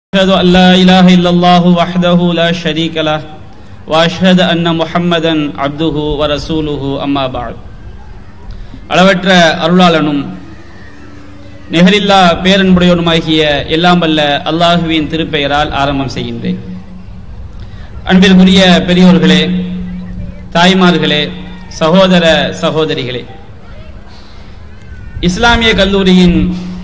أشهد أن لا إله إلا الله وحده لا شريك له وأشهد أن محمدا عبده ورسوله أما بعد அளவற்ற அருளாளனும் நிகரில்லா பேரன்புடையவனுமாகிய எல்லாம் வல்ல அல்லாஹுவின் திருப்பெயரால் ஆரம்பம் செய்கின்றேன் அன்பிற்குரிய பெரியோர்களே தாய்மார்களே சகோதர சகோதரிகளே இஸ்லாமிய கல்லூரியின்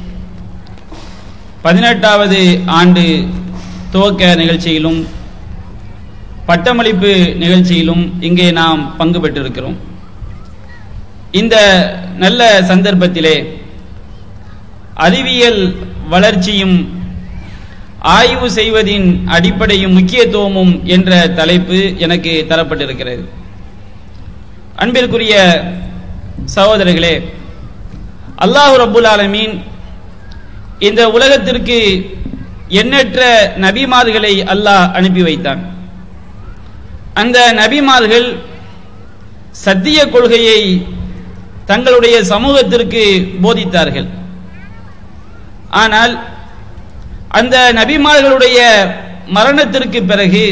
பதினெட்டாவது ஆண்டு துவக்க நிகழ்ச்சியிலும் பட்டமளிப்பு நிகழ்ச்சியிலும் இங்கே நாம் பங்கு பெற்றிருக்கிறோம் இந்த நல்ல சந்தர்ப்பத்திலே அறிவியல் வளர்ச்சியும் ஆய்வு செய்வதின் அடிப்படையும் முக்கியத்துவமும் என்ற தலைப்பு எனக்கு தரப்பட்டிருக்கிறது அன்பிற்குரிய சகோதரர்களே அல்லாஹு ரப்புல் ஆலமீன் இந்த உலகத்திற்கு எண்ணற்ற நபிமார்களை அல்லாஹ் அனுப்பி வைத்தான் அந்த நபிமார்கள் சத்திய கொள்கையை தங்களுடைய சமூகத்திற்கு போதித்தார்கள் ஆனால் அந்த நபிமார்களுடைய மரணத்திற்கு பிறகு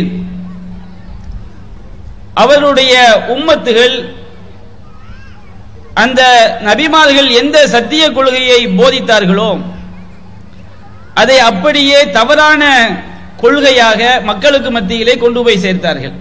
அவருடைய உம்மத்துகள் அந்த நபிமார்கள் எந்த சத்திய கொள்கையை போதித்தார்களோ அதை அப்படியே தவறான கொள்கையாக மக்களுக்கு மத்தியிலே கொண்டு போய் சேர்த்தார்கள்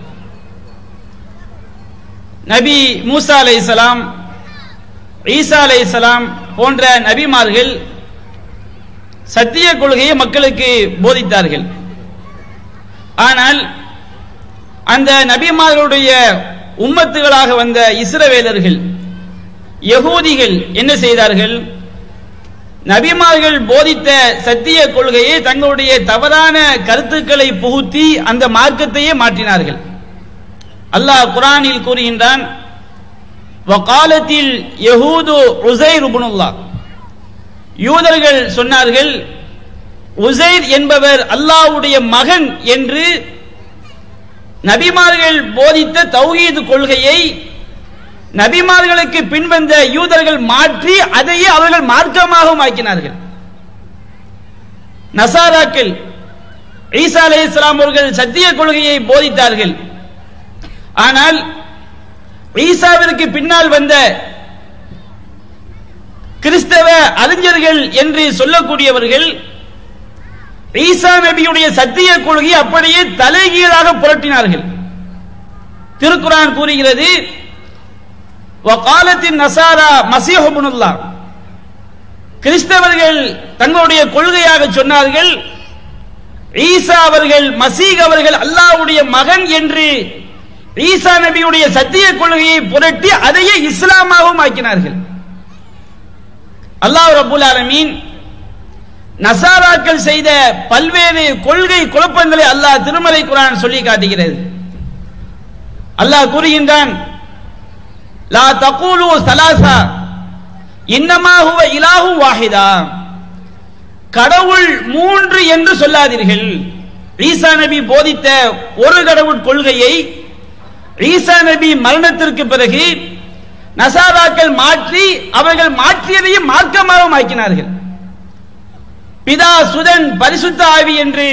நபி மூசா அலை சலாம் ஈசா அலை சலாம் போன்ற நபிமார்கள் சத்திய கொள்கையை மக்களுக்கு போதித்தார்கள் ஆனால் அந்த நபிமார்களுடைய உம்மத்துகளாக வந்த இஸ்ரவேலர்கள் யகூதிகள் என்ன செய்தார்கள் நபிமார்கள் போதித்த சத்திய கொள்கையை தங்களுடைய தவறான கருத்துக்களை புகுத்தி அந்த மார்க்கத்தையே மாற்றினார்கள் அல்லாஹ் குரானில் கூறுகின்றான் வகாலத்தில் யஹூது உசைர் உபனுல்லா யூதர்கள் சொன்னார்கள் உசைர் என்பவர் அல்லாஹ்வுடைய மகன் என்று நபிமார்கள் போதித்த தௌஹீது கொள்கையை நபிமார்களுக்கு பின்வந்த யூதர்கள் மாற்றி அதையே அவர்கள் மார்க்கமாகவும் ஆக்கினார்கள் நசாராக்கள் ஈசா அலை இஸ்லாம் அவர்கள் சத்திய கொள்கையை போதித்தார்கள் ஆனால் ஈசாவிற்கு பின்னால் வந்த கிறிஸ்தவ அறிஞர்கள் என்று சொல்லக்கூடியவர்கள் ஈசா நபியுடைய சத்திய கொள்கையை அப்படியே தலைகீழாக புரட்டினார்கள் திருக்குரான் கூறுகிறது வகாலத்தின் நசாரா மசீஹபுனுல்லா கிறிஸ்தவர்கள் தங்களுடைய கொள்கையாக சொன்னார்கள் ஈசா அவர்கள் மசீக் அவர்கள் அல்லாவுடைய மகன் என்று ஈசா நபியுடைய சத்திய கொள்கையை புரட்டி அதையே இஸ்லாமாகவும் ஆக்கினார்கள் அல்லாஹ் ரபுல் ஆலமீன் நசாராக்கள் செய்த பல்வேறு கொள்கை குழப்பங்களை அல்லாஹ் திருமலை குரான் சொல்லி காட்டுகிறது அல்லாஹ் கூறுகின்றான் லா தகூலு சலாசா இன்னமா ஹுவ இலாஹு வாஹிதா கடவுள் மூன்று என்று சொல்லாதீர்கள் ஈசா நபி போதித்த ஒரு கடவுள் கொள்கையை ஈசா நபி மரணத்திற்கு பிறகு நசாராக்கள் மாற்றி அவர்கள் மாற்றியதையும் மார்க்கமாக ஆக்கினார்கள் பிதா சுதன் பரிசுத்த ஆவி என்று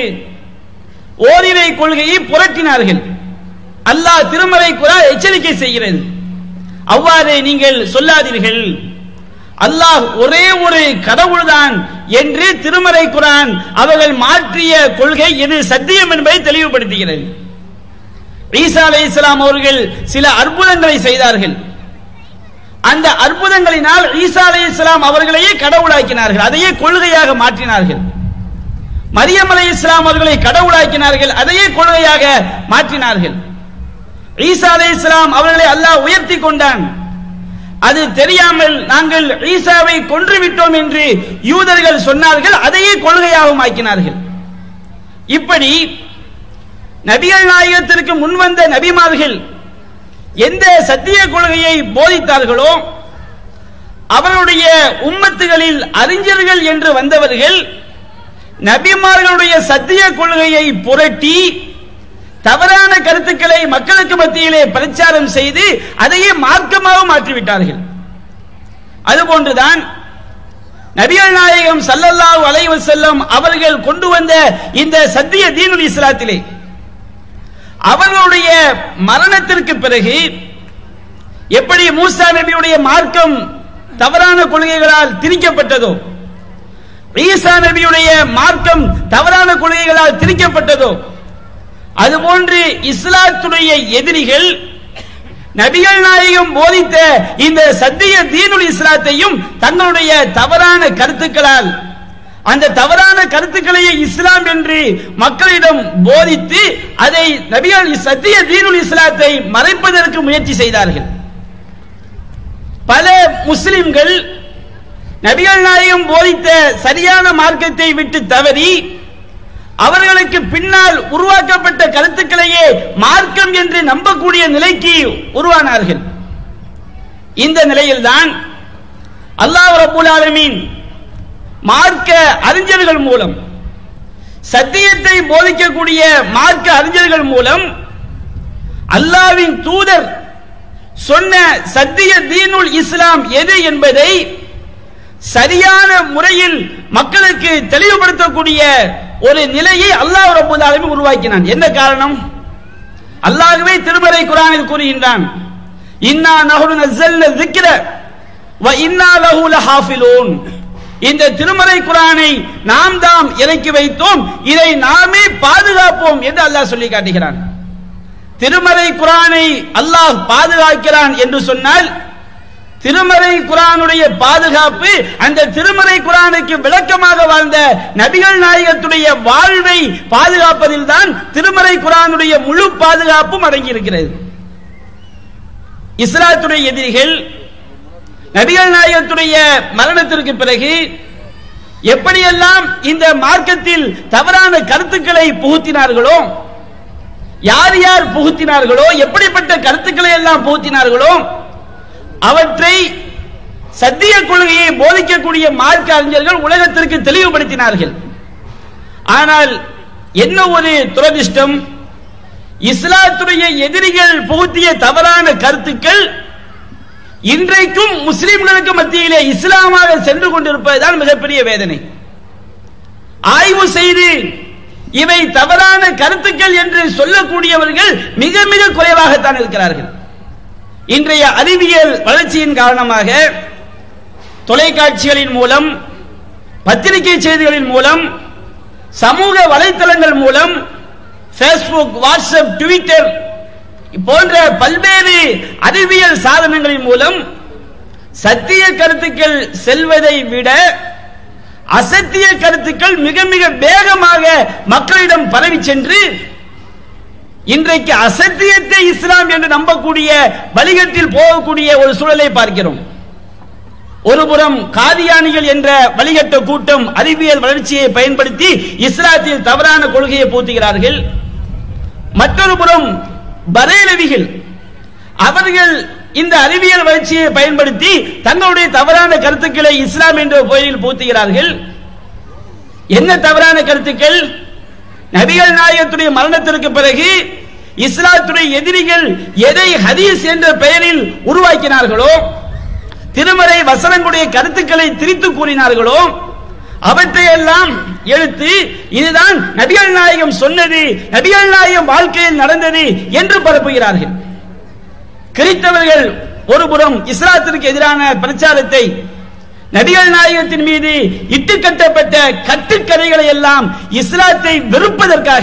ஓரிரை கொள்கையை புரட்டினார்கள் அல்லாஹ் திருமலை குரா எச்சரிக்கை செய்கிறது அவ்வாறு நீங்கள் சொல்லாதீர்கள் அல்லாஹ் ஒரே ஒரு கடவுள்தான் என்று திருமறை குரான் அவர்கள் மாற்றிய கொள்கை இது சத்தியம் என்பதை தெளிவுபடுத்துகிறது ஈசா அலை இஸ்லாம் அவர்கள் சில அற்புதங்களை செய்தார்கள் அந்த அற்புதங்களினால் ஈசா அலை இஸ்லாம் அவர்களையே கடவுளாக்கினார்கள் அதையே கொள்கையாக மாற்றினார்கள் மரியம் அலை இஸ்லாம் அவர்களை கடவுளாக்கினார்கள் அதையே கொள்கையாக மாற்றினார்கள் ஈசா அலை இஸ்லாம் அவர்களை அல்லாஹ் உயர்த்தி கொண்டான் அது தெரியாமல் நாங்கள் ஈசாவை கொன்று விட்டோம் என்று யூதர்கள் சொன்னார்கள் அதையே கொள்கையாகவும் ஆக்கினார்கள் இப்படி நபிகள் நாயகத்திற்கு முன்வந்த நபிமார்கள் எந்த சத்திய கொள்கையை போதித்தார்களோ அவருடைய உம்மத்துகளில் அறிஞர்கள் என்று வந்தவர்கள் நபிமார்களுடைய சத்திய கொள்கையை புரட்டி தவறான கருத்துக்களை மக்களுக்கு மத்தியிலே பிரச்சாரம் செய்து அதையே மார்க்கமாக மாற்றிவிட்டார்கள் அதுபோன்றுதான் நபிகள் நாயகம் ஸல்லல்லாஹு அலைஹி வஸல்லம் அவர்கள் கொண்டு வந்த இந்த சத்திய தீனுல் இஸ்லாத்திலே அவர்களுடைய மரணத்திற்கு பிறகு எப்படி மூசா நபியுடைய மார்க்கம் தவறான கொள்கைகளால் திணிக்கப்பட்டதோ ஈசா நபியுடைய மார்க்கம் தவறான கொள்கைகளால் திணிக்கப்பட்டதோ அதுபோன்று இஸ்லாத்துடைய எதிரிகள் நபிகள் நாயகம் போதித்த இந்த சத்திய தீனுல் இஸ்லாத்தையும் தங்களுடைய தவறான கருத்துக்களால் அந்த தவறான கருத்துக்களையே இஸ்லாம் என்று மக்களிடம் போதித்து அதை நபிகள் சத்திய தீனுல் இஸ்லாத்தை மறைப்பதற்கு முயற்சி செய்தார்கள் பல முஸ்லிம்கள் நபிகள் நாயகம் போதித்த சரியான மார்க்கத்தை விட்டு தவறி அவர்களுக்கு பின்னால் உருவாக்கப்பட்ட கருத்துக்களையே மார்க்கம் என்று நம்பக்கூடிய நிலைக்கு உருவானார்கள் இந்த நிலையில்தான் அல்லாஹ் ரபுல் ஆலமீன் மார்க்க அறிஞர்கள் மூலம் சத்தியத்தை போதிக்கக்கூடிய மார்க்க அறிஞர்கள் மூலம் அல்லாவின் தூதர் சொன்ன சத்திய தீனுல் இஸ்லாம் எது என்பதை சரியான முறையில் மக்களுக்கு தெளிவுபடுத்தக்கூடிய ஒரு நிலையை அல்லாஹ் ரப்பல் ஆலமீன் உருவாக்கினான் என்ன காரணம் அல்லாஹ்வே திருமறை குர்ஆனில் கூறுகின்றான் இன்னா நஹ்னு நஸல்ன ذிக்ர வ இன்னா லஹு லஹாஃபிலூன் இந்த திருமறை குர்ஆனை நாம் தாம் இறக்கி வைத்தோம் இதை நாமே பாதுகாப்போம் என்று அல்லாஹ் சொல்லி காட்டுகிறான் திருமறை குர்ஆனை அல்லாஹ் பாதுகாக்கிறான் என்று சொன்னால் திருமறை குரானுடைய பாதுகாப்பு அந்த திருமறை குரானுக்கு விளக்கமாக வாழ்ந்த நபிகள் நாயகத்துடைய வாழ்வை பாதுகாப்பதில் தான் திருமறை குரானுடைய முழு பாதுகாப்பும் அடங்கியிருக்கிறது இஸ்லாத்துடைய எதிரிகள் நபிகள் நாயகத்துடைய மரணத்திற்கு பிறகு எப்படியெல்லாம் இந்த மார்க்கத்தில் தவறான கருத்துக்களை புகுத்தினார்களோ யார் யார் புகுத்தினார்களோ எப்படிப்பட்ட கருத்துக்களை எல்லாம் புகுத்தினார்களோ அவற்றை சத்திய கொள்கையை போதிக்கக்கூடிய மார்க்க அறிஞர்கள் உலகத்திற்கு தெளிவுபடுத்தினார்கள் ஆனால் என்ன ஒரு துரதிர்ஷ்டம் இஸ்லாத்துடைய எதிரிகள் புகுத்திய தவறான கருத்துக்கள் இன்றைக்கும் முஸ்லிம்களுக்கு மத்தியிலே இஸ்லாமாக சென்று கொண்டிருப்பதுதான் மிகப்பெரிய வேதனை ஆய்வு செய்து இவை தவறான கருத்துக்கள் என்று சொல்லக்கூடியவர்கள் மிக மிக குறைவாகத்தான் இருக்கிறார்கள் இன்றைய அறிவியல் வளர்ச்சியின் காரணமாக தொலைக்காட்சிகளின் மூலம் பத்திரிகை செய்திகளின் மூலம் சமூக வலைத்தளங்கள் மூலம் ஃபேஸ்புக் வாட்ஸ்அப் ட்விட்டர் போன்ற பல்வேறு அறிவியல் சாதனங்களின் மூலம் சத்திய கருத்துக்கள் செல்வதை விட அசத்திய கருத்துக்கள் மிக மிக வேகமாக மக்களிடம் பரவி சென்று இன்றைக்கு அசத்தியத்தை இஸ்லாம் என்று நம்பக்கூடிய வழிகட்டில் போகக்கூடிய ஒரு சூழலை பார்க்கிறோம் ஒருபுறம் காதியானிகள் என்ற வழிகட்ட கூட்டம் அறிவியல் வளர்ச்சியை பயன்படுத்தி இஸ்லாத்தில் தவறான கொள்கையை பூத்துகிறார்கள் மற்றொரு புறம் பரேலவிகள் அவர்கள் இந்த அறிவியல் வளர்ச்சியை பயன்படுத்தி தங்களுடைய தவறான கருத்துக்களை இஸ்லாம் என்ற கோயிலில் பூத்துகிறார்கள் என்ன தவறான கருத்துக்கள் நபிகள் நாயகத்துடைய மரணத்திற்கு பிறகு இஸ்லாத்துடைய எதிரிகள் எதை ஹதீஸ் என்ற பெயரில் உருவாக்கினார்களோ திருமறை வசனங்களுடைய கருத்துக்களை திரித்து கூறினார்களோ அவற்றையெல்லாம் எடுத்து இதுதான் நபிகள் நாயகம் சொன்னது நபிகள் நாயகம் வாழ்க்கையில் நடந்தது என்று பரப்புகிறார்கள் கிறித்தவர்கள் ஒருபுறம் இஸ்லாத்திற்கு எதிரான பிரச்சாரத்தை நபிகள் நாயகத்தின் மீது இட்டு கட்டப்பட்ட கட்டுக்கதைகளை எல்லாம் இஸ்லாத்தை வெறுப்பதற்காக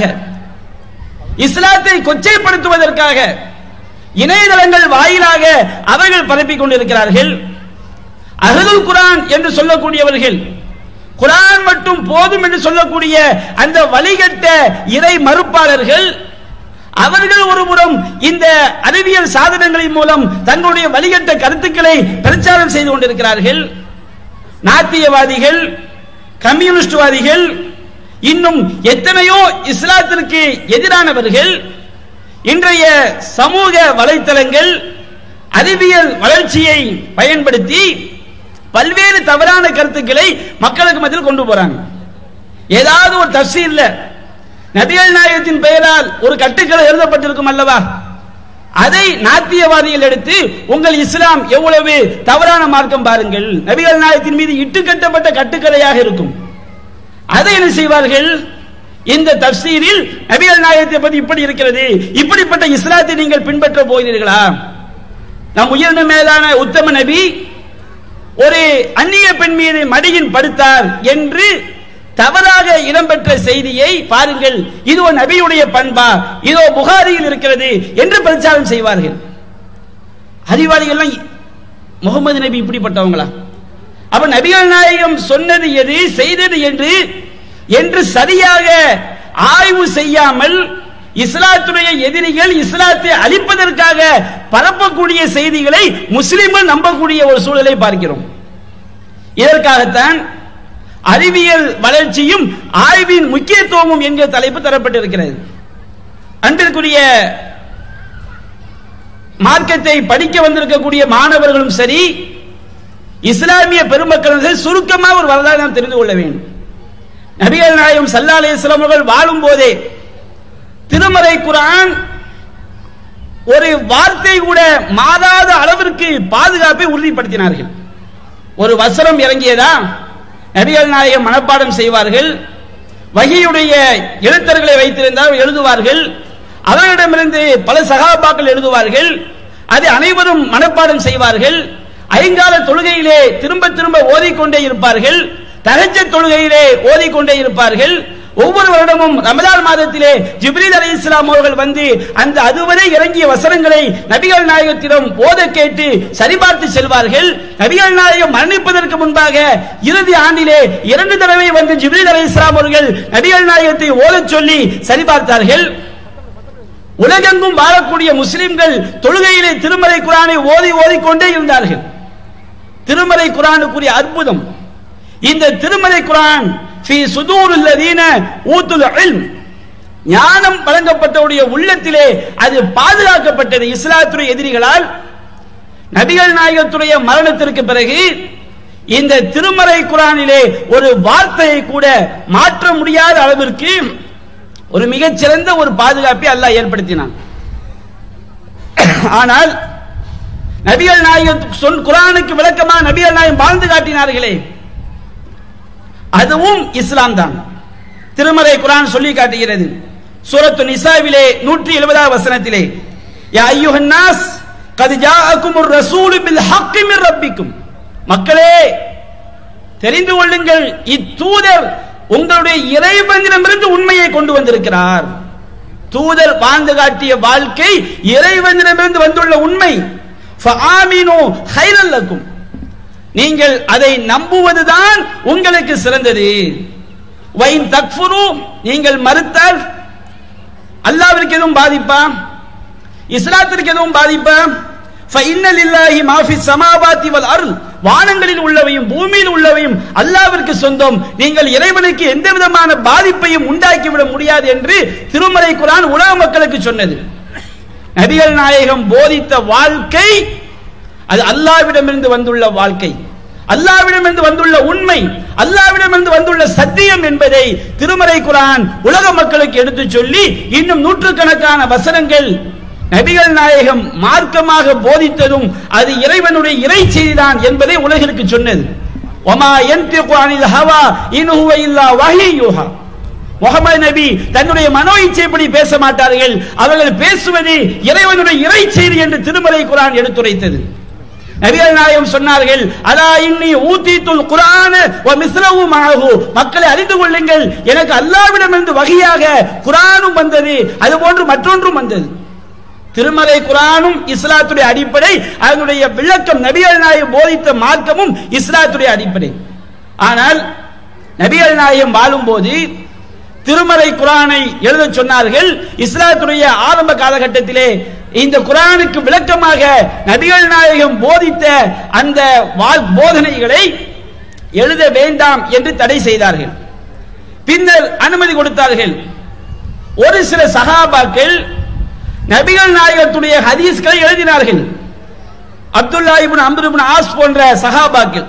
இஸ்லாத்தை கொச்சைப்படுத்துவதற்காக இணையதளங்கள் வாயிலாக அவர்கள் பரப்பிக் கொண்டிருக்கிறார்கள் அகதுல் குரான் என்று சொல்லக்கூடியவர்கள் குரான் மட்டும் போதும் என்று சொல்லக்கூடிய அந்த வழிகட்ட இறை மறுப்பாளர்கள் அவர்கள் ஒருபுறம் இந்த அறிவியல் சாதனங்களின் மூலம் தங்களுடைய வழிகட்ட கருத்துக்களை பிரச்சாரம் செய்து கொண்டிருக்கிறார்கள் நாத்தியவாதிகள் கம்யூனிஸ்ட்வாதிகள் இன்னும் எத்தனையோ இஸ்லாத்திற்கு எதிரானவர்கள் இன்றைய சமூக வலைத்தளங்கள் அறிவியல் வளர்ச்சியை பயன்படுத்தி பல்வேறு தவறான கருத்துக்களை மக்களுக்கு மத்தியில் கொண்டு போறாங்க ஏதாவது ஒரு தப்சீர்ல நபிகள் நாயகத்தின் பெயரால் ஒரு கட்டுக்களை எழுதப்பட்டிருக்கும் அல்லவா அதை நாத்தியவாதிகள் எடுத்து உங்கள் இஸ்லாம் எவ்வளவு தவறான மார்க்கம் பாருங்கள் நபிகள் நாயகத்தின் மீது இட்டுக்கட்டப்பட்ட கட்டுக்கதையாக இருக்கும் அதை என்ன செய்வார்கள் இந்த தப்சீரில் நபிகள் நாயகத்தை பத்தி இப்படி இருக்கிறது இப்படிப்பட்ட இஸ்லாத்தை நீங்கள் பின்பற்ற போகிறீர்களா நம் உயர்ந்த மேலான உத்தம நபி ஒரு அந்நிய பெண் மீது மடியின் படுத்தார் என்று தவறாக இடம்பெற்ற செய்தியை பாருங்கள் இது ஒரு நபியுடைய பண்பா இதோ புகாரியில் இருக்கிறது என்று பிரச்சாரம் செய்வார்கள் அறிவாளிகள்லாம் முகமது நபி இப்படிப்பட்டவங்களா அப்ப நபிகள் நாயகம் சொன்னது எது செய்தது என்று என்று சரியாக ஆய்வு செய்யாமல் இஸ்லாத்துடைய எதிரிகள் இஸ்லாத்தை அழிப்பதற்காக பரப்பக்கூடிய செய்திகளை முஸ்லிம்கள் நம்பக்கூடிய ஒரு சூழலை பார்க்கிறோம் இதற்காகத்தான் அறிவியல் வளர்ச்சியும் ஆய்வின் முக்கியத்துவமும் என்கிற தலைப்பு தரப்பட்டிருக்கிறது அன்பிற்குரிய மார்க்கத்தை படிக்க வந்திருக்கக்கூடிய மாணவர்களும் சரி இஸ்லாமிய பெருமக்களும் சரி சுருக்கமாக ஒரு வரலாறு நாம் தெரிந்து கொள்ள வேண்டும் நபிகள் நாயகம் சல்லா அலிஸ்லாம் அவர்கள் வாழும் போதே திருமறை குரான் ஒரு வார்த்தை கூட மாறாத அளவிற்கு பாதுகாப்பை உறுதிப்படுத்தினார்கள் ஒரு வசனம் இறங்கியதா நபிகள் நாயகம் மனப்பாடம் செய்வார்கள் வகையுடைய எழுத்தர்களை வைத்திருந்தால் எழுதுவார்கள் அவர்களிடமிருந்து பல சகாபாக்கள் எழுதுவார்கள் அதை அனைவரும் மனப்பாடம் செய்வார்கள் ஐங்கால தொழுகையிலே திரும்ப திரும்ப ஓதிக்கொண்டே இருப்பார்கள் தகஜ தொழுகையிலே ஓதிக்கொண்டே இருப்பார்கள் ஒவ்வொரு வருடமும் ரமலான் மாதத்திலே ஜிப்ரீல் அலி இஸ்லாம் அவர்கள் வந்து அந்த அதுவரை இறங்கிய வசனங்களை நபிகள் நாயகத்திடம் ஓத கேட்டு சரிபார்த்து செல்வார்கள் நபிகள் நாயகம் மரணிப்பதற்கு முன்பாக இறுதி ஆண்டிலே இரண்டு தடவை வந்து ஜிப்ரீல் அலி இஸ்லாம் அவர்கள் நபிகள் நாயகத்தை ஓதச் சொல்லி சரிபார்த்தார்கள் உலகெங்கும் வாழக்கூடிய முஸ்லிம்கள் தொழுகையிலே திருமலை குரானை ஓதி ஓதிக்கொண்டே இருந்தார்கள் திருமலை குரானுக்குரிய அற்புதம் இந்த திருமலை குரான் ஃபி சுதூருல்லதீன ஊத்துல் இல்ம் ஞானம் வழங்கப்பட்டவுடைய உள்ளத்திலே அது பாதுகாக்கப்பட்டது இஸ்லாத்துடைய எதிரிகளால் நபிகள் நாயகத்துடைய மரணத்திற்கு பிறகு இந்த திருமறை குரானிலே ஒரு வார்த்தையை கூட மாற்ற முடியாத அளவிற்கு ஒரு மிகச்சிறந்த ஒரு பாதுகாப்பை அல்லாஹ் ஏற்படுத்தினான் ஆனால் நபிகள் நாயகம் சொல் குரானுக்கு விளக்கமா நபிகள் நாயகம் வாழ்ந்து காட்டினார்களே அதுவும் இஸ்லாம் தான் திருமறை குரான் சொல்லி காட்டுகிறது சூரத்து நிசாவிலே நூற்றி எழுபதாவது வசனத்திலே யா ஐயுஹன் நாஸ் கது ஜாஅக்கும் ரசூலு பில் ஹக்கி மிர் ரப்பிக்கும் மக்களே தெரிந்து கொள்ளுங்கள் இத்தூதர் உங்களுடைய இறைவனிடமிருந்து உண்மையை கொண்டு வந்திருக்கிறார் தூதர் வாழ்ந்து காட்டிய வாழ்க்கை இறைவனிடமிருந்து வந்துள்ள உண்மை ஃபஆமினு ஹைரல் லக்கும் நீங்கள் அதை நம்புவதுதான் உங்களுக்கு சிறந்தது வைன் தக்ஃபுரு நீங்கள் மறுத்தால் அல்லாவிற்கு எதுவும் பாதிப்பா இஸ்லாத்திற்கு எதுவும் பாதிப்பா ஃபைன்னல் இல்லாஹி மாஃபி சமாவாத்தி வல் அருள் வானங்களில் உள்ளவையும் பூமியில் உள்ளவையும் அல்லாவிற்கு சொந்தம் நீங்கள் இறைவனுக்கு எந்த விதமான பாதிப்பையும் உண்டாக்கிவிட முடியாது என்று திருமறை குரான் உலக மக்களுக்கு சொன்னது நபிகள் நாயகம் போதித்த வாழ்க்கை அது அல்லாவிடமிருந்து வந்துள்ள வாழ்க்கை அல்லாவிடமிருந்து வந்துள்ள உண்மை அல்லாவிடமிருந்து வந்துள்ள சத்தியம் என்பதை திருமறை குரான் உலக மக்களுக்கு எடுத்து சொல்லி இன்னும் நூற்றுக்கணக்கான வசனங்கள் நபிகள் நாயகம் மார்க்கமாக போதித்ததும் அது இறைவனுடைய இறை செய்திதான் என்பதை உலகிற்கு சொன்னது ஒமா யன்திகு அனில் ஹவா இன் ஹுவ இல்லா வஹி யூஹா முகமது நபி தன்னுடைய மனோ இச்சைப்படி பேச மாட்டார்கள் அவர்கள் பேசுவது இறைவனுடைய இறை செய்தி என்று திருமலை குரான் எடுத்துரைத்தது நபிகள் நாயகம் சொன்னார்கள் அலா இன்னி ஊத்தீத்துல் குரான வ மிஸ்ரவு மஅஹு மக்களை அறிந்து கொள்ளுங்கள் எனக்கு அல்லாஹ்விடமிருந்து வகையாக குரானும் வந்தது அதுபோன்று மற்றொன்றும் வந்தது திருமலை குரானும் இஸ்லாத்துடைய அடிப்படை அதனுடைய விளக்கம் நபிகள் நாயகம் போதித்த மார்க்கமும் இஸ்லாத்துடைய அடிப்படை ஆனால் நபிகள் நாயகம் வாழும்போது திருமலை குரானை எழுத சொன்னார்கள் இஸ்லாத்துடைய ஆரம்ப காலகட்டத்திலே இந்த குரானுக்கு விளக்கமாக நபிகள் நாயகம் போதித்த அந்த வாழ் போதனைகளை எழுத வேண்டாம் என்று தடை செய்தார்கள் பின்னர் அனுமதி கொடுத்தார்கள் ஒரு சில சகாபாக்கள் நபிகள் நாயகத்துடைய ஹதீஸ்களை எழுதினார்கள் Abdullah ibn Amr ibn As போன்ற சகாபாக்கள்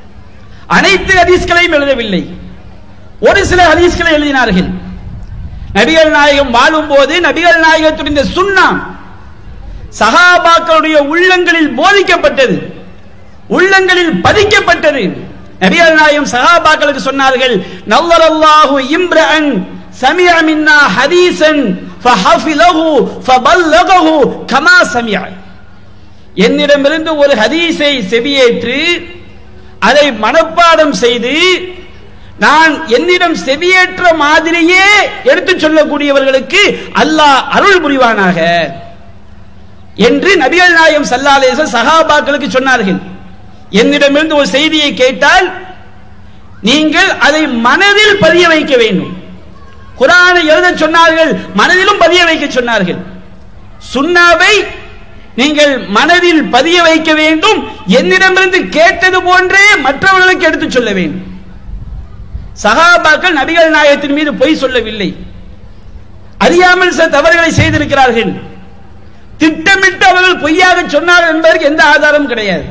அனைத்து ஹதீஸ்களையும் எழுதவில்லை ஒரு சில ஹதீஸ்களை எழுதினார்கள் நபிகள் நாயகம் வாழும் போது நபிகள் நாயகத்துடைய சுண்ணா சஹாபாக்களுடைய உள்ளங்களில் போதிக்கப்பட்டது உள்ளங்களில் பதிக்கப்பட்டது நபிகள் நாயகம் சஹாபாக்களுக்கு சொன்னார்கள் நவ்வரல்லாஹு இம்ரஅன் சமிஅ மின்னா ஹதீஸன் ஃபஹஃபிலஹு ஃபபல்லகஹு கமா சமிஅ என்னிடமிருந்து ஒரு ஹதீஸை செவியேற்று அதை மனப்பாடம் செய்து நான் என்னிடம் செவியேற்ற மாதிரியே எடுத்து சொல்லக்கூடியவர்களுக்கு அல்லாஹ் அருள் புரிவானாக என்று நபிகள் நாயகம் சல்லாலேச சஹாபாக்களுக்கு சொன்னார்கள் என்னிடமிருந்து ஒரு செய்தியை கேட்டால் நீங்கள் அதை மனதில் பதிய வைக்க வேண்டும் குரானை எழுத சொன்னார்கள் மனதிலும் பதிய வைக்க சொன்னார்கள் சுண்ணாவை நீங்கள் மனதில் பதிய வைக்க வேண்டும் என்னிடமிருந்து கேட்டது போன்றே மற்றவர்களுக்கு எடுத்து சொல்ல வேண்டும் சகாபாக்கள் நபிகள் நாயகத்தின் மீது பொய் சொல்லவில்லை அறியாமல் சில தவறுகளை செய்திருக்கிறார்கள் திட்டமிட்டு அவர்கள் பொய்யாக சொன்னார்கள் என்பதற்கு எந்த ஆதாரமும் கிடையாது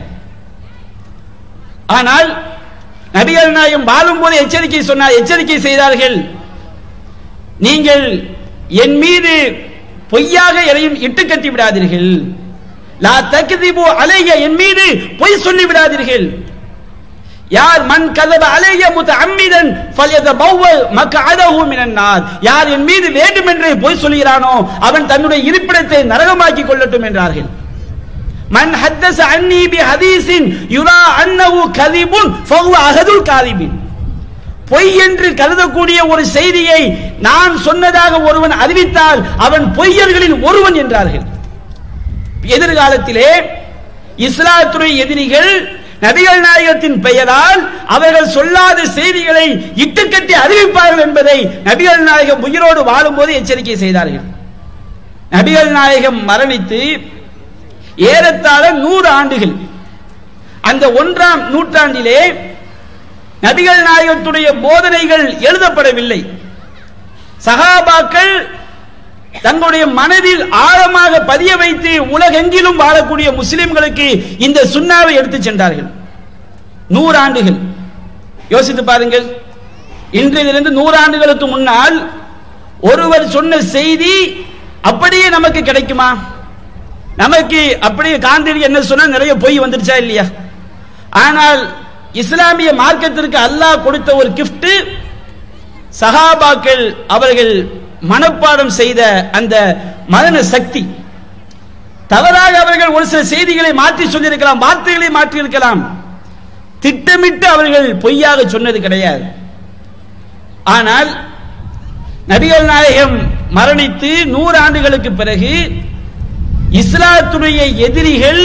ஆனால் நபிகள் நாயகம் வாழும் போது எச்சரிக்கை சொன்னார் எச்சரிக்கை செய்தார்கள் நீங்கள் என் மீது பொய்யாக எதையும் இட்டு கட்டி விடாதீர்கள் லா தக்திபு அலைய என் மீது பொய் சொல்லி விடாதீர்கள் யார் மண் கதப அலைய முத அம்மிதன் ஃபல்யத பௌவல் மக்அதஹு மினன் நார் யார் என் மீது வேண்டுமென்றே பொய் சொல்கிறானோ அவன் தன்னுடைய இருப்பிடத்தை நரகமாக்கி கொள்ளட்டும் என்றார்கள் மன் ஹத்தஸ அன்னி பி ஹதீஸின் யுரா அன்னஹு கதிபுன் ஃபஹுவ அஹதுல் காதிபின் பொய் என்று கருதக்கூடிய ஒரு செய்தியை நான் சொன்னதாக ஒருவன் அறிவித்தால் அவன் பொய்யர்களில் ஒருவன் என்றார்கள் எதிர்காலத்திலே இஸ்லாத்துறை எதிரிகள் நபிகள் நாயகத்தின் பெயரால் அவர்கள் சொல்லாத செய்திகளை இட்டுக்கட்டி அறிவிப்பார்கள் என்பதை நபிகள் நாயகம் உயிரோடு வாழும்போது எச்சரிக்கை செய்தார்கள் நபிகள் நாயகம் மரணித்து ஏறத்தாழ நூறு ஆண்டுகள் அந்த ஒன்றாம் நூற்றாண்டிலே நபிகள் நாயகத்துடைய போதனைகள் எழுதப்படவில்லை சகாபாக்கள் தங்களுடைய மனதில் ஆழமாக பதிய வைத்து உலகெங்கிலும் வாழக்கூடிய முஸ்லிம்களுக்கு இந்த சுண்ணாவை எடுத்து சென்றார்கள் நூறு ஆண்டுகள் யோசித்து பாருங்கள் இன்றிலிருந்து நூறு ஆண்டுகளுக்கு முன்னால் ஒருவர் சொன்ன செய்தி அப்படியே நமக்கு கிடைக்குமா நமக்கு அப்படியே காந்திரி என்ன சொன்னா நிறைய பொய் வந்துருச்சா இல்லையா ஆனால் இஸ்லாமிய மார்க்கத்திற்கு அல்லாஹ் கொடுத்த ஒரு கிஃப்ட் சஹாபாக்கள் அவர்கள் மனப்பாடம் செய்த அந்த மரண சக்தி தவறாக அவர்கள் ஒரு சில செய்திகளை மாற்றி சொல்லியிருக்கலாம் வார்த்தைகளை மாற்றி இருக்கலாம் திட்டமிட்டு அவர்கள் பொய்யாக சொன்னது கிடையாது ஆனால் நபிகள் நாயகம் மரணித்து நூறு ஆண்டுகளுக்கு பிறகு இஸ்லாத்துடைய எதிரிகள்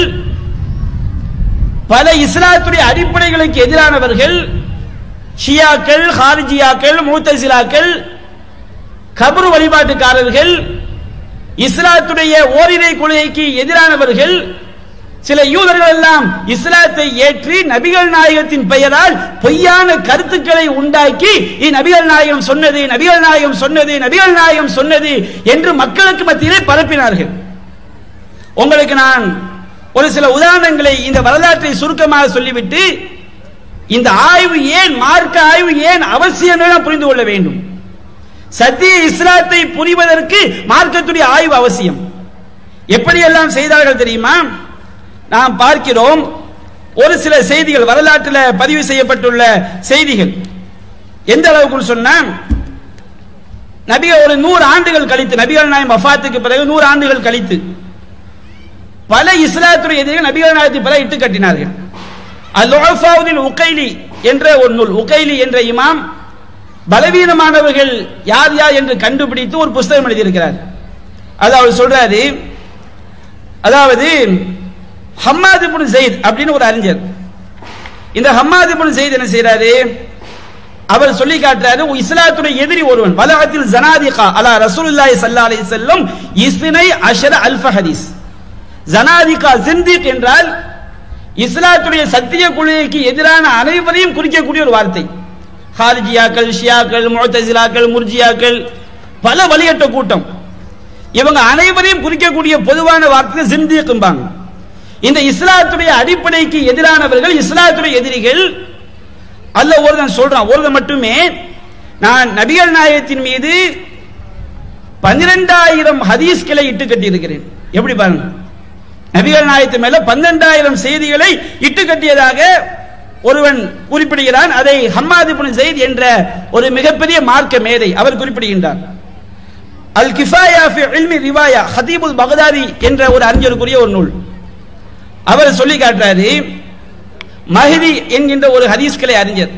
பல இஸ்லாத்துடைய அடிப்படைகளுக்கு எதிரானவர்கள் ஷியாக்கள் ஹாரிஜியாக்கள் மூத்தசிலாக்கள் கபரு வழிபாட்டுக்காரர்கள் இஸ்லாத்துடைய ஓரிரை கொள்கைக்கு எதிரானவர்கள் சில யூதர்கள் எல்லாம் இஸ்லாத்தை ஏற்றி நபிகள் நாயகத்தின் பெயரால் பொய்யான கருத்துக்களை உண்டாக்கி நபிகள் நாயகம் சொன்னது நபிகள் நாயகம் சொன்னது நபிகள் நாயகம் சொன்னது என்று மக்களுக்கு மத்தியிலே பரப்பினார்கள் உங்களுக்கு நான் ஒரு சில உதாரணங்களை இந்த வரலாற்றை சுருக்கமாக சொல்லிவிட்டு இந்த ஆய்வு ஏன் மார்க்க ஆய்வு ஏன் அவசியம் என புரிந்து கொள்ள வேண்டும் சத்திய இஸ்லாத்தை புரிவதற்கு மார்க்கத்துடைய ஆய்வு அவசியம் எப்படியெல்லாம் செய்தார்கள் தெரியுமா நாம் பார்க்கிறோம் ஒரு சில செய்திகள் வரலாற்றில் பதிவு செய்யப்பட்டுள்ள செய்திகள் எந்த அளவுக்கு சொன்ன நபிகள் ஒரு நூறு ஆண்டுகள் கழித்து நபிகள் நாயம் வஃபாத்துக்கு பிறகு நூறு ஆண்டுகள் கழித்து பல இஸ்லாத்துடைய எதிரிகள் நபிகள் நாயகத்தை பல இட்டு கட்டினார்கள் அல் உகைலி என்ற ஒரு நூல் உகைலி என்ற இமாம் பலவீனமானவர்கள் யார் யார் என்று கண்டுபிடித்து ஒரு புஸ்தகம் எழுதியிருக்கிறார் அது அவர் சொல்றாரு அதாவது ஹம்மாது புன் ஜெயித் அப்படின்னு ஒரு அறிஞர் இந்த ஹம்மாது புன் ஜெயித் என்ன செய்யறாரு அவர் சொல்லி காட்டுறாரு இஸ்லாத்துடைய எதிரி ஒருவன் வலகத்தில் ஜனாதிகா அலா ரசூலுல்லாஹி ஸல்லல்லாஹு அலைஹி வஸல்லம் இஸ்னை அஷர அல்ஃப ஹதீஸ் ஜனாதிகா ஜிந்திக் என்றால் இஸ்லாத்துடைய சத்திய கொள்கைக்கு எதிரான அனைவரையும் குறிக்கக்கூடிய ஒரு வார்த்தை ஹாரிஜியாக்கள் ஷியாக்கள் முழத்தசிலாக்கள் முர்ஜியாக்கள் பல வழியற்ற கூட்டம் இவங்க அனைவரையும் குறிக்கக்கூடிய பொதுவான வார்த்தை சிந்திக்கும்பாங்க இந்த இஸ்லாத்துடைய அடிப்படைக்கு எதிரானவர்கள் இஸ்லாத்துடைய எதிரிகள் அல்ல ஒருதன் சொல்றான் ஒருதன் மட்டுமே நான் நபிகள் நாயகத்தின் மீது பன்னிரெண்டாயிரம் ஹதீஸ்களை இட்டு கட்டி இருக்கிறேன் எப்படி பாருங்க நபிகள் நாயத்து மேல பன்னெண்டாயிரம் செய்திகளை இட்டு கட்டியதாக ஒருவன் குறிப்பிடுகிறான் அதை ஹம்மாதி புன் ஜெயித் என்ற ஒரு மிகப்பெரிய மார்க்க மேதை அவர் குறிப்பிடுகின்றார் அல் கிஃபாயா ஃபி இல்மி ரிவாயா ஹதீபுல் பகதாதி என்ற ஒரு அறிஞருக்குரிய ஒரு நூல் அவர் சொல்லி காட்டுறாரு மஹதி என்கின்ற ஒரு ஹதீஸ்களை அறிஞர்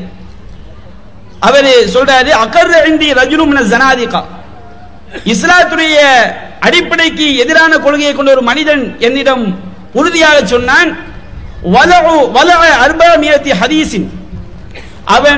அவர் சொல்றாரு அகர் இந்தி ரஜுலு மின ஜனாதிகா இஸ்லாத்துடைய அடிப்படைக்கு எதிரான கொள்கையை கொண்ட ஒரு மனிதன் என்னிடம் உறுதியாக சொன்னான் வலஉ வலஅ அர்பாமியத்தி ஹதீஸின் அவன்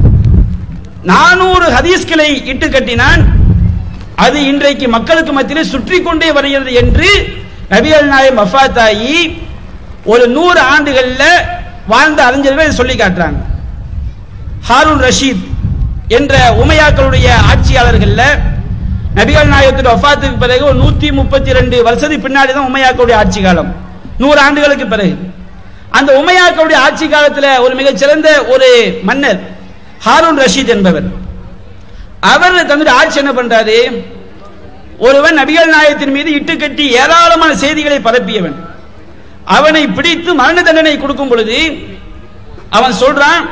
நானூறு ஹதீஸ்களை இட்டு கட்டினான் அது இன்றைக்கு மக்களுக்கு மத்தியிலே சுற்றி கொண்டே வருகிறது என்று நபிகள் நாயம் மஃபாத்தாயி ஒரு நூறு ஆண்டுகள்ல வாழ்ந்த அறிஞர்கள் சொல்லி காட்டுறாங்க ஹாரூன் ரஷீத் என்ற உமையாக்களுடைய ஆட்சியாளர்கள்ல நபிகள் நாயகத்துடைய வஃபாத்துக்கு பிறகு ஒரு நூத்தி முப்பத்தி ரெண்டு வருஷத்துக்கு பின்னாடி தான் உமையாக்களுடைய ஆட்சி காலம் நூறு ஆண்டுகளுக்கு பிறகு அந்த உமையாக்களுடைய ஆட்சி காலத்துல ஒரு மிகச்சிறந்த ஒரு மன்னர் ஹாரூன் ரஷீத் என்பவர் அவர் தன்னுடைய ஆட்சி என்ன பண்றாரு ஒருவன் நபிகள் நாயகத்தின் மீது இட்டு கட்டி ஏராளமான செய்திகளை பரப்பியவன் அவனை பிடித்து மரண தண்டனை கொடுக்கும் பொழுது அவன் சொல்றான்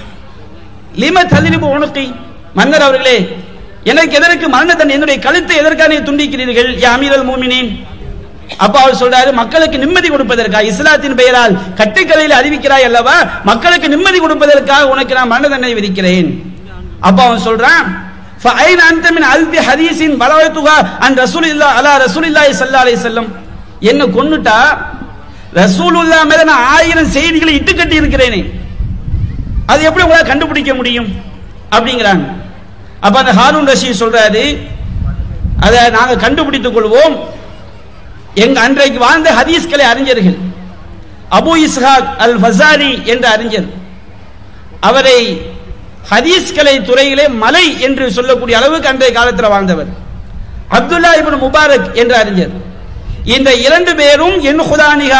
லிம தலிரிபு உனக்கை மன்னர் அவர்களே எனக்கு எதற்கு மரண தண்டனை என்னுடைய கழுத்தை எதற்காக நீ துண்டிக்கிறீர்கள் யா அமீரல் மூமினின் அப்ப அவர் சொல்றாரு மக்களுக்கு நிம்மதி கொடுப்பதற்காக இஸ்லாத்தின் பெயரால் கட்டுக்கதையில் அறிவிக்கிறாய் அல்லவா மக்களுக்கு நிம்மதி கொடுப்பதற்காக உனக்கு நான் மரண தண்டனை விதிக்கிறேன் அப்ப அவன் சொல்றான் فأين أنت من ألف حديث بلغتها عن رسول الله على رسول الله صلى الله عليه وسلم என்ன கொன்னுட்டா ரசூலுல்லா மேல நான் ஆயிரம் செய்திகளை இட்டு கட்டி இருக்கிறேனே அது எப்படி உங்களால கண்டுபிடிக்க முடியும் அப்படிங்கிறாங்க அப்ப அந்த ஹாரூன் ரஷீத் சொல்றாரு அதை நாங்க கண்டுபிடித்துக் கொள்வோம் எங்க அன்றைக்கு வாழ்ந்த ஹதீஸ்களை அறிஞர்கள் அபு இஸ்ஹாக் அல் ஃபசாரி என்ற அறிஞர் அவரை ஹதீஸ்கலை துறையிலே மலை என்று சொல்லக்கூடிய அளவுக்கு அன்றைய காலத்தில் வாழ்ந்தவர் அப்துல்லா இப்னு முபாரக் என்ற அறிஞர் இந்த இரண்டு பேரும் என் ஹுதானிகா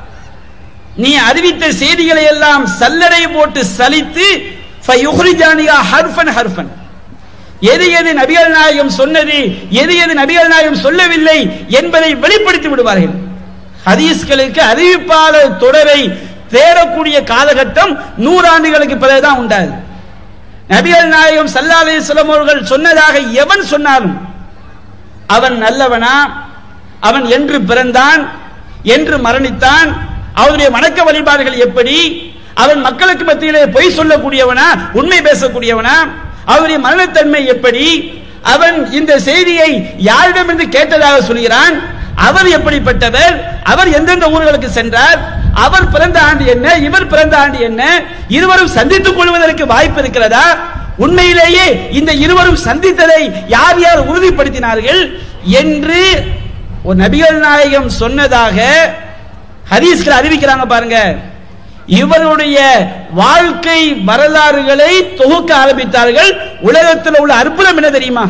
நீ அறிவித்த செய்திகளை எல்லாம் சல்லடை போட்டு சலித்து ஃபயுஹ்ரிஜானிகா ஹர்ஃபன் ஹர்ஃபன் எது எது நபிகள் நாயகம் சொன்னது எது எது நபிகள் நாயகம் சொல்லவில்லை என்பதை வெளிப்படுத்தி விடுவார்கள் ஹதீஸ்களுக்கு அறிவிப்பாளர் தொடரை தேடக்கூடிய காலகட்டம் நூறாண்டுகளுக்கு பிறகுதான் உண்டாது நபிகள் நாயகம் சல்லா அலிஸ்லாம் அவர்கள் சொன்னதாக எவன் சொன்னாலும் அவன் நல்லவனா அவன் என்று பிறந்தான் என்று மரணித்தான் அவனுடைய வணக்க வழிபாடுகள் எப்படி அவன் மக்களுக்கு மத்தியிலே பொய் சொல்லக்கூடியவனா உண்மை பேசக்கூடியவனா அவனுடைய மரணத்தன்மை எப்படி அவன் இந்த செய்தியை யாரிடமிருந்து கேட்டதாக சொல்கிறான் அவர் எப்படிப்பட்டவர் அவர் எந்தெந்த ஊர்களுக்கு சென்றார் அவர் பிறந்த ஆண்டு என்ன இவர் பிறந்த ஆண்டு என்ன இருவரும் சந்தித்துக் கொள்வதற்கு வாய்ப்பு இருக்கிறதா உண்மையிலேயே இந்த இருவரும் சந்தித்ததை யார் யார் உறுதிப்படுத்தினார்கள் என்று ஒரு நபிகள் நாயகம் சொன்னதாக ஹதீஸ்கள் அறிவிக்கிறாங்க பாருங்க இவருடைய வாழ்க்கை வரலாறுகளை தொகுக்க ஆரம்பித்தார்கள் உலகத்தில் உள்ள அற்புதம் என்ன தெரியுமா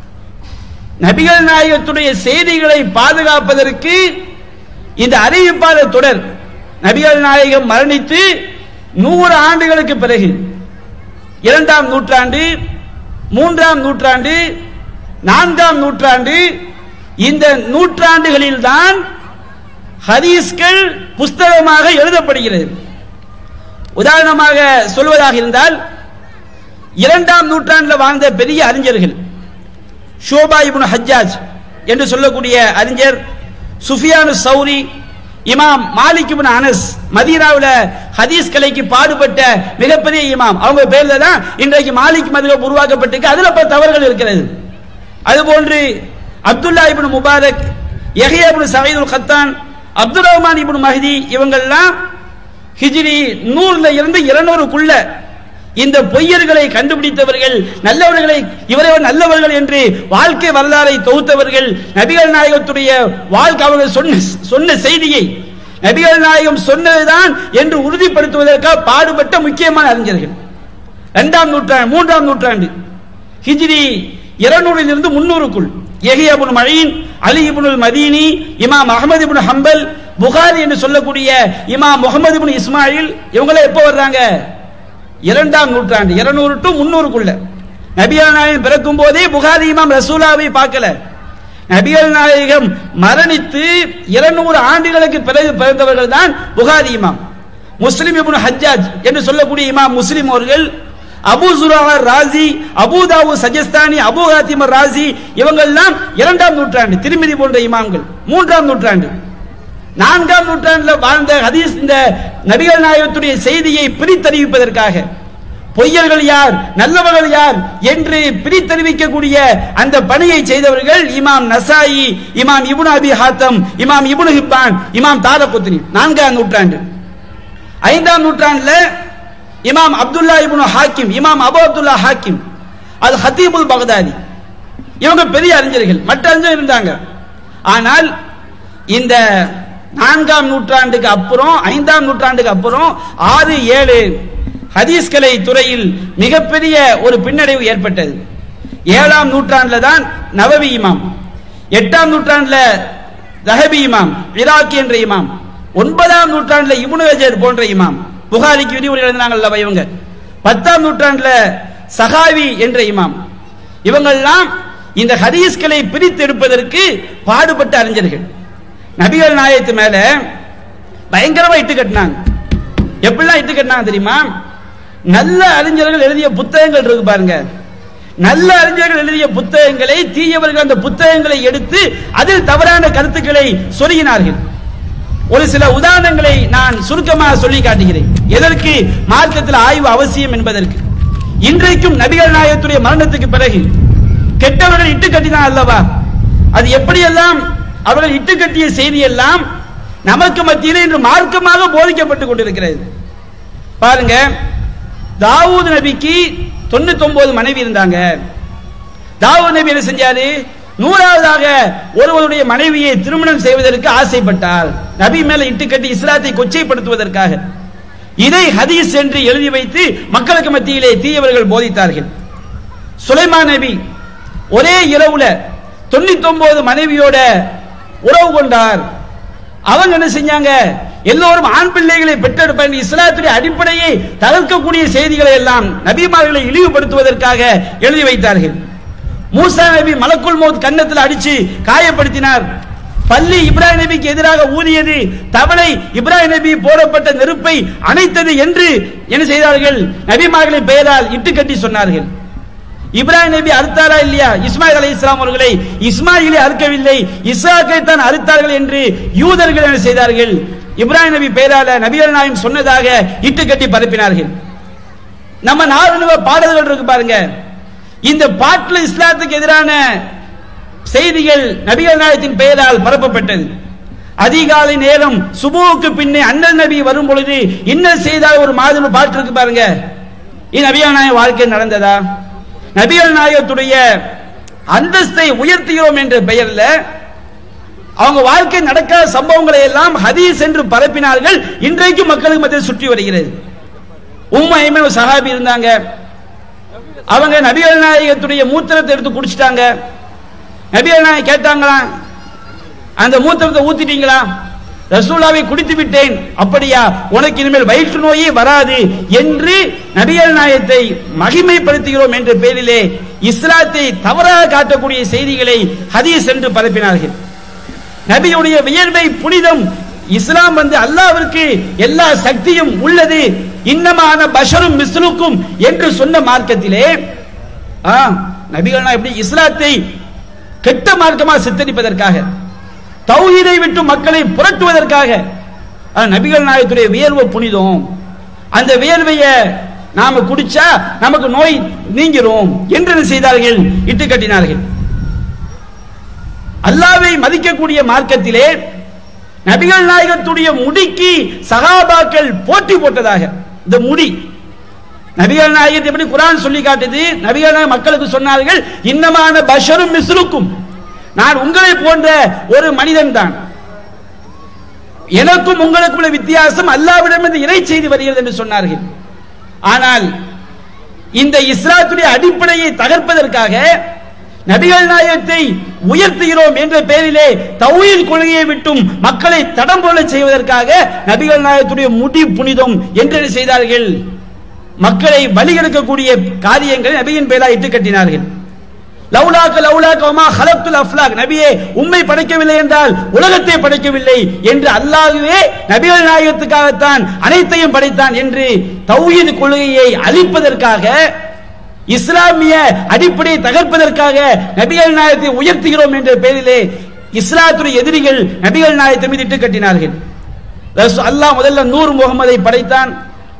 நபிகள் நாயகத்துடைய செய்திகளை பாதுகாப்பதற்கு இந்த அறிவிப்பாளர் தொடர் நபிகள் நாயகம் மரணித்து நூறு ஆண்டுகளுக்கு பிறகு இரண்டாம் நூற்றாண்டு மூன்றாம் நூற்றாண்டு நான்காம் நூற்றாண்டு இந்த நூற்றாண்டுகளில் தான் ஹதீஸ்கள் புஸ்தகமாக எழுதப்படுகிறது உதாரணமாக சொல்வதாக இருந்தால் இரண்டாம் நூற்றாண்டில் வாழ்ந்த பெரிய அறிஞர்கள் ஷோபா இப்னு ஹஜ்ஜாஜ் என்று சொல்லக்கூடிய அறிஞர் சுஃபியானு சௌரி இமாம் மாலிக் இப்னு அனஸ் மதீனாவில் ஹதீஸ் கலைக்கு பாடுபட்ட மிகப்பெரிய இமாம் அவங்க பேர்ல தான் இன்றைக்கு மாலிக் மதுகம் உருவாக்கப்பட்டிருக்கு அதுல பல தவறுகள் இருக்கிறது அதுபோன்று Abdullah ibn Mubarak Yahya ibn Saeed ul Qattan Abdul Rahman ibn Mahdi இவங்கெல்லாம் ஹிஜ்ரி நூறுல இருந்து இருநூறுக்குள்ள இந்த பொய்யர்களை கண்டுபிடித்தவர்கள் நல்லவர்களை இவரை நல்லவர்கள் என்று வாழ்க்கை வரலாறை தொகுத்தவர்கள் நபிகள் நாயகத்துடைய வாழ்க்கை அவர்கள் சொன்ன சொன்ன செய்தியை நபிகள் நாயகம் சொன்னதுதான் என்று உறுதிப்படுத்துவதற்காக பாடுபட்ட முக்கியமான அறிஞர்கள் இரண்டாம் நூற்றாண்டு மூன்றாம் நூற்றாண்டு ஹிஜ்ரி இருநூறில் இருந்து முன்னூறுக்குள் எஹியபுன் மழீன் அலி இப்னுல் மதீனி இமாம் அகமது இப்னு ஹம்பல் புகாரி என்று சொல்லக்கூடிய இமாம் முகமது இப்னு இஸ்மாயில் இவங்களே எப்போ வர்றாங்க இரண்டாம் நூற்றாண்டு இருநூறு டு முன்னூறுக்குள்ள நபியா நாயகம் பிறக்கும் போதே புகாரி இமாம் ரசூலாவை பார்க்கல நபிகள் நாயகம் மரணித்து இருநூறு ஆண்டுகளுக்கு பிறகு பிறந்தவர்கள் தான் புகாரி இமாம் முஸ்லிம் இப்னு ஹஜ்ஜாஜ் என்று சொல்லக்கூடிய இமாம் முஸ்லிம் அவர்கள் அபு சுராவர் ராசி அபுதாவு சஜஸ்தானி அபு ஹாத்திமர் ராசி இவங்கெல்லாம் இரண்டாம் நூற்றாண்டு திருமதி போன்ற இமாம்கள் மூன்றாம் நூற்றாண்டு நான்காம் நூற்றாண்டுல வாழ்ந்த ஹதீஸ் இந்த நபிகள் நாயகத்துடைய செய்தியை பிரித்தறிவிப்பதற்காக பொய்யர்கள் யார் நல்லவர்கள் யார் என்று பிரித்தறிவிக்கக்கூடிய அந்த பணியை செய்தவர்கள் இமாம் நசாயி இமாம் இப்னு அபி ஹாத்தம் இமாம் இப்னு ஹிப்பான் இமாம் தாரகுத்னி நான்காம் நூற்றாண்டு ஐந்தாம் நூற்றாண்டுல இமாம் அப்துல்லா இப்னு ஹாக்கிம் இமாம் அபு அப்துல்லா ஹாக்கிம் அது ஹத்தீபுல் பகதாதி இவங்க பெரிய அறிஞர்கள் மற்ற அறிஞர் இருந்தாங்க ஆனால் இந்த நான்காம் நூற்றாண்டுக்கு அப்புறம் ஐந்தாம் நூற்றாண்டுக்கு அப்புறம் ஆறு ஏழு ஹதீஸ்கலை துறையில் மிகப்பெரிய ஒரு பின்னடைவு ஏற்பட்டது ஏழாம் நூற்றாண்டுல தான் நவவி இமாம் எட்டாம் நூற்றாண்டுல ரஹபி இமாம் இராக்கி என்ற இமாம் ஒன்பதாம் நூற்றாண்டுல இப்னு ஹஜர் போன்ற இமாம் புகாரிக்கு விரிவுரை எழுதினாங்கல்ல இவங்க பத்தாம் நூற்றாண்டுல சகாவி என்ற இமாம் இவங்கெல்லாம் இந்த ஹதீஸ்களை பிரித்து எடுப்பதற்கு பாடுபட்ட அறிஞர்கள் நபிகள் நாயகத்து மேல பயங்கரமா இட்டு கட்டினாங்க எப்படிலாம் இட்டு கட்டினாங்க தெரியுமா நல்ல அறிஞர்கள் எழுதிய புத்தகங்கள் இருக்கு பாருங்க நல்ல அறிஞர்கள் எழுதிய புத்தகங்களை தீயவர்கள் அந்த புத்தகங்களை எடுத்து அதில் தவறான கருத்துக்களை சொருகினார்கள் ஒரு சில உதாரணங்களை நான் சுருக்கமாக சொல்லி காட்டுகிறேன் எதற்கு மார்க்கத்தில் ஆய்வு அவசியம் என்பதற்கு இன்றைக்கும் நபிகள் நாயகத்துடைய மரணத்துக்கு பிறகு கெட்டவர்கள் இட்டு கட்டினான் அல்லவா அது எப்படியெல்லாம் அவர்கள் இட்டு கட்டிய செய்தி எல்லாம் நமக்கு மத்தியில் இன்று மார்க்கமாக போதிக்கப்பட்டுக் கொண்டிருக்கிறது பாருங்க தாவூத் நபிக்கு தொண்ணூத்தி ஒன்பது மனைவி இருந்தாங்க தாவூத் நபி என்ன செஞ்சாரு நூறாவதாக ஒருவருடைய மனைவியை திருமணம் செய்வதற்கு ஆசைப்பட்டார் நபி மேல இட்டு கட்டி இஸ்லாத்தை கொச்சைப்படுத்துவதற்காக இதை ஹதீஸ் என்று எழுதி வைத்து மக்களுக்கு மத்தியிலே தீயவர்கள் போதித்தார்கள் சுலைமான் நபி ஒரே இரவுல தொண்ணூத்தி ஒன்பது மனைவியோட உறவு கொண்டார் அவங்க என்ன செஞ்சாங்க எல்லோரும் ஆண் பிள்ளைகளை பெற்றெடுப்ப இஸ்லாத்துடைய அடிப்படையை தகர்க்கக்கூடிய செய்திகளை எல்லாம் நபிமார்களை இழிவுபடுத்துவதற்காக எழுதி வைத்தார்கள் மூசா நபி மலக்குல் மௌத் கன்னத்தில் அடிச்சு காயப்படுத்தினார் பள்ளி இப்ராஹிம் நபிக்கு எதிராக ஊதியது தவளை இப்ராஹிம் நபி போடப்பட்ட நெருப்பை அணைத்தது என்று என்ன செய்தார்கள் நபிமார்களின் பெயரால் இட்டுக்கட்டி சொன்னார்கள் இப்ராஹிம் நபி அறுத்தாரா இல்லையா இஸ்மாயில் அலி இஸ்லாம் அவர்களை இஸ்மாயிலை அறுக்கவில்லை இஸ்ஹாக்கை தான் அறுத்தார்கள் என்று யூதர்கள் என்ன செய்தார்கள் இப்ராஹிம் நபி பெயரால நபிகள் நாயம் சொன்னதாக இட்டுக்கட்டி பரப்பினார்கள் நம்ம நாலு பாடல்கள் இருக்கு பாருங்க இந்த பாட்டில் இஸ்லாத்துக்கு எதிரான செய்திகள் நபிகள் நாயகத்தின் பெயரால் பரப்பப்பட்டது அதிகாலை நேரம் சுபுவுக்கு பின்னே அண்ணல் நபி வரும் பொழுது என்ன செய்தால் ஒரு மாதிரி பாட்டு இருக்கு பாருங்க இது நபிகள் நாயக வாழ்க்கை நடந்ததா நபிகள் நாயகத்துடைய அந்தஸ்தை உயர்த்துகிறோம் என்ற பெயர்ல அவங்க வாழ்க்கை நடக்காத சம்பவங்களை எல்லாம் ஹதீஸ் என்று பரப்பினார்கள் இன்றைக்கு மக்களுக்கு மத்தியில் சுற்றி வருகிறது உண்மையுமே ஒரு சஹாபி இருந்தாங்க அவங்க நபிகள் நாயகத்துடைய மூத்திரத்தை எடுத்து குடிச்சிட்டாங்க நபிகள் நாயகம் கேட்டாங்களா அந்த மூத்திரத்தை ஊத்திட்டீங்களா ரசூலாவை குடித்து விட்டேன் அப்படியா உனக்கு இனிமேல் வயிற்று நோயே வராது என்று நபிகள் நாயத்தை மகிமைப்படுத்துகிறோம் என்ற பெயரிலே இஸ்லாத்தை தவறாக காட்டக்கூடிய செய்திகளை ஹதீஸ் என்று பரப்பினார்கள் நபியுடைய வியர்வை புனிதம் இஸ்லாம் வந்து அல்லாவிற்கு எல்லா சக்தியும் உள்ளது இன்னமான பஷரும் மிஸ்லுக்கும் என்று சொன்ன மார்க்கத்திலே ஆ, நபிகள் எப்படி இஸ்லாத்தை கெட்ட மார்க்கமாக சித்தரிப்பதற்காக தௌஹீதை விட்டு மக்களை புரட்டுவதற்காக ஆ, நபிகள் நாயகத்துடைய வியர்வை புனிதம் அந்த வியர்வையை நாம குடிச்சா நமக்கு நோய் நீங்கிரும் என்று என்ன செய்தார்கள் இட்டு கட்டினார்கள் அல்லாவை மதிக்கக்கூடிய மார்க்கத்திலே நபிகள் நாயகத்துடைய முடிக்கு சகாபாக்கள் போட்டி போட்டதாக இந்த முடி நபிகள் நாயகத்தை எப்படி குரான் சொல்லி காட்டுது நபிகள் நாயகம் மக்களுக்கு சொன்னார்கள் இன்னமான பஷரும் மிஸ்ருக்கும் நான் உங்களை போன்ற ஒரு மனிதன் தான் எனக்கும் உங்களுக்கும் உள்ள வித்தியாசம் அல்லாவிடமிருந்து இறை செய்தி வருகிறது என்று சொன்னார்கள் ஆனால் இந்த இஸ்லாத்துடைய அடிப்படையை தகர்ப்பதற்காக நபிகள் நாயகத்தை உயர்த்துகிறோம் என்ற பெயரிலே தௌஹீத் கொள்கையை விட்டும் மக்களை தடம் போல செய்வதற்காக நபிகள் நாயகத்துடைய முடி புனிதம் என்று என்ன செய்தார்கள் மக்களை பலிகெடுக்கக்கூடிய காரியங்களை நபியின் பெயராக இட்டு கட்டினார்கள் லவுலாக்க லவுலாக்க வமா ஹலத்துல் அஃப்லாக் நபியே உம்மை படைக்கவில்லை என்றால் உலகத்தை படைக்கவில்லை என்று அல்லாஹ்வே நபிகள் நாயகத்துக்காகத்தான் அனைத்தையும் படைத்தான் என்று தௌஹீத் கொள்கையை அழிப்பதற்காக இஸ்லாமிய அடிப்படையை தகர்ப்பதற்காக நபிகள் நாயகத்தை உயர்த்துகிறோம் என்ற பெயரிலே இஸ்லாத்துடைய எதிரிகள் நபிகள் நாயகத்தை மீது இட்டு கட்டினார்கள் ரசூ அல்லாஹ் முதல்ல நூர் முகமதை படைத்தான்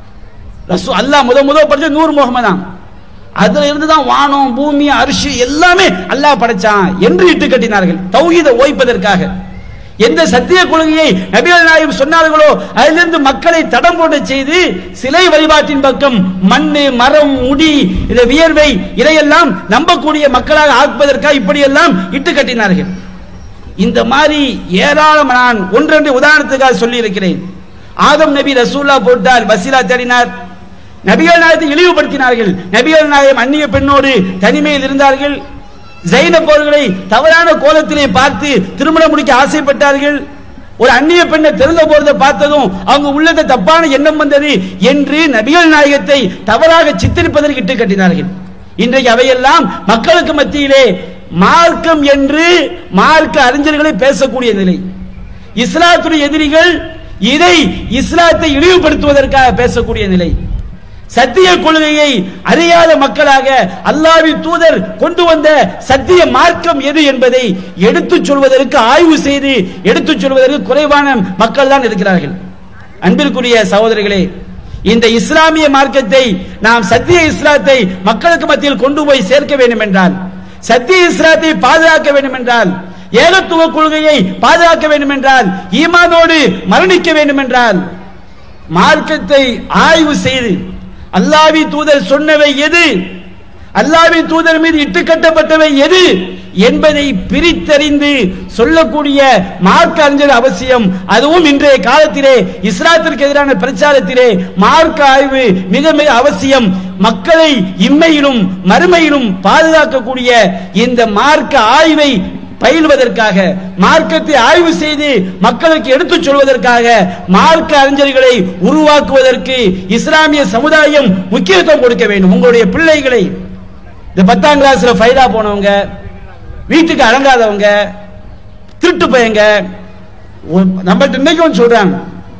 ரசூ அல்லாஹ் முத முத படைச்ச நூர் முகமது தான் அதுல இருந்து தான் வானம் பூமி அரிசி எல்லாமே அல்லாஹ் படைச்சான் என்று இட்டு கட்டினார்கள் தௌஹீதை ஓய்ப்பதற்காக எந்த சத்திய கொள்கையை நபிகள் நாயகம் சொன்னார்களோ அதிலிருந்து மக்களை தடம் போட செய்து சிலை வழிபாட்டின் பக்கம் மண்ணு மரம் முடி இந்த வியர்வை இதையெல்லாம் நம்பக்கூடிய மக்களாக ஆக்குவதற்காக இப்படியெல்லாம் இட்டு கட்டினார்கள் இந்த மாதிரி ஏராளம் நான் ஒன்றென்று உதாரணத்துக்காக சொல்லி இருக்கிறேன் ஆதம் நபி ரசூல்லா போட்டார் வசீலா தேடினார் நபிகள் நாயகத்தை இழிவுபடுத்தினார்கள் நபிகள் நாயகம் அந்நிய பெண்ணோடு தனிமையில் இருந்தார்கள் ஜைனப் அவர்களை தவறான கோலத்திலே பார்த்து திருமணம் முடிக்க ஆசைப்பட்டார்கள் ஒரு அந்நிய பெண்ணை திறந்த போறதை பார்த்ததும் அவங்க உள்ளத தப்பான எண்ணம் வந்தது என்று நபிகள் நாயகத்தை தவறாக சித்தரிப்பதற்கு இட்டு கட்டினார்கள் இன்றைக்கு அவையெல்லாம் மக்களுக்கு மத்தியிலே மார்க்கம் என்று மார்க்க அறிஞர்களை பேசக்கூடிய நிலை இஸ்லாத்துடைய எதிரிகள் இதை இஸ்லாத்தை இழிவுபடுத்துவதற்காக பேசக்கூடிய நிலை சத்திய கொள்கையை அறியாத மக்களாக அல்லாவின் தூதர் கொண்டு வந்த சத்திய மார்க்கம் எது என்பதை எடுத்துச் சொல்வதற்கு ஆய்வு செய்து எடுத்துச் சொல்வதற்கு குறைவான மக்கள் தான் இருக்கிறார்கள் அன்பிற்குரிய சகோதரர்களே இந்த இஸ்லாமிய மார்க்கத்தை நாம் சத்திய இஸ்லாத்தை மக்களுக்கு மத்தியில் கொண்டு போய் சேர்க்க வேண்டும் என்றால் சத்திய இஸ்லாத்தை பாதுகாக்க வேண்டும் என்றால் ஏகத்துவ கொள்கையை பாதுகாக்க வேண்டும் என்றால் ஈமானோடு மரணிக்க வேண்டும் என்றால் மார்க்கத்தை ஆய்வு செய்து அல்லாவி தூதர் சொன்னவை எது அல்லாவின் தூதர் மீது இட்டு கட்டப்பட்டவை எது என்பதை பிரித்தறிந்து சொல்லக்கூடிய மார்க்க அறிஞர் அவசியம் அதுவும் இன்றைய காலத்திலே இஸ்லாத்திற்கு எதிரான பிரச்சாரத்திலே மார்க்க ஆய்வு மிக மிக அவசியம் மக்களை இம்மையிலும் மறுமையிலும் பாதுகாக்கக்கூடிய இந்த மார்க்க ஆய்வை பயில்வதற்காக மார்க்கத்தை ஆய்வு செய்து மக்களுக்கு எடுத்துச் சொல்வதற்காக மார்க்க அறிஞர்களை உருவாக்குவதற்கு இஸ்லாமிய சமுதாயம் முக்கியத்துவம் கொடுக்க வேண்டும் உங்களுடைய பிள்ளைகளை இந்த பத்தாம் கிளாஸ்ல ஃபைலா போனவங்க வீட்டுக்கு அடங்காதவங்க திருட்டு பையங்க நம்மள்ட்ட இன்னைக்கும் சொல்றாங்க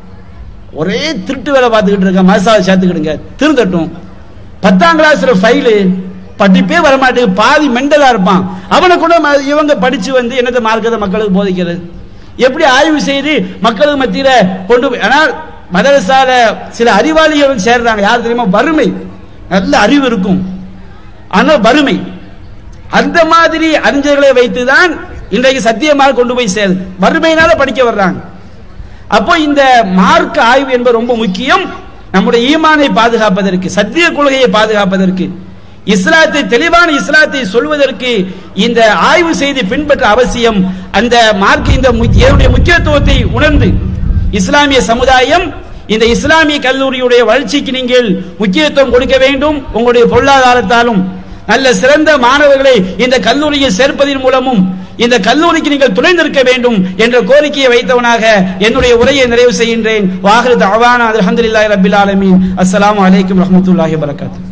ஒரே திருட்டு வேலை பார்த்துக்கிட்டு இருக்க மசாலா சேர்த்துக்கிடுங்க திருந்தட்டும் பத்தாம் கிளாஸ்ல ஃபைலு படிப்பே வரமாட்டேங்குது பாதி மெண்டலா இருப்பான் அவனை கூட ம- இவங்க படிச்சு வந்து என்னத்தை மார்க்கத்தை மக்களுக்கு போதிக்கிறது எப்படி ஆய்வு செய்து மக்களுக்கு மத்தியில கொண்டு போய் ஆனால் மதரசால சில அறிவாளிகள் சேர்றாங்க யார் தெரியுமா வறுமை நல்ல அறிவு இருக்கும் ஆனா வறுமை அந்த மாதிரி அறிஞர்களை வைத்துதான் இன்றைக்கு சத்தியமாக கொண்டு போய் சேருது வறுமையினால படிக்க வர்றாங்க அப்போ இந்த மார்க்க ஆய்வு என்பது ரொம்ப முக்கியம் நம்முடைய ஈமானை பாதுகாப்பதற்கு சத்திய கொள்கையை பாதுகாப்பதற்கு இஸ்லாத்தை தெளிவான இஸ்லாத்தை சொல்வதற்கு இந்த ஆய்வு செய்து பின்பற்ற அவசியம் அந்த மார்க்க இந்த மு- இதனுடைய முக்கியத்துவத்தை உணர்ந்து இஸ்லாமிய சமுதாயம் இந்த இஸ்லாமிய கல்லூரியுடைய வளர்ச்சிக்கு நீங்கள் முக்கியத்துவம் கொடுக்க வேண்டும் உங்களுடைய பொருளாதாரத்தாலும் நல்ல சிறந்த மாணவர்களை இந்த கல்லூரியில் சேர்ப்பதன் மூலமும் இந்த கல்லூரிக்கு நீங்கள் துணை நிற்க வேண்டும் என்ற கோரிக்கையை வைத்தவனாக என்னுடைய உரையை நிறைவு செய்கின்றேன் வாஹிரு தவானா அல்ஹம்துலில்லாஹி ரப்பில் ஆலமீன் அஸ்ஸலாமு அலைக்கும் ரஹ்மத்துல்லாஹி வபரகாத்துஹு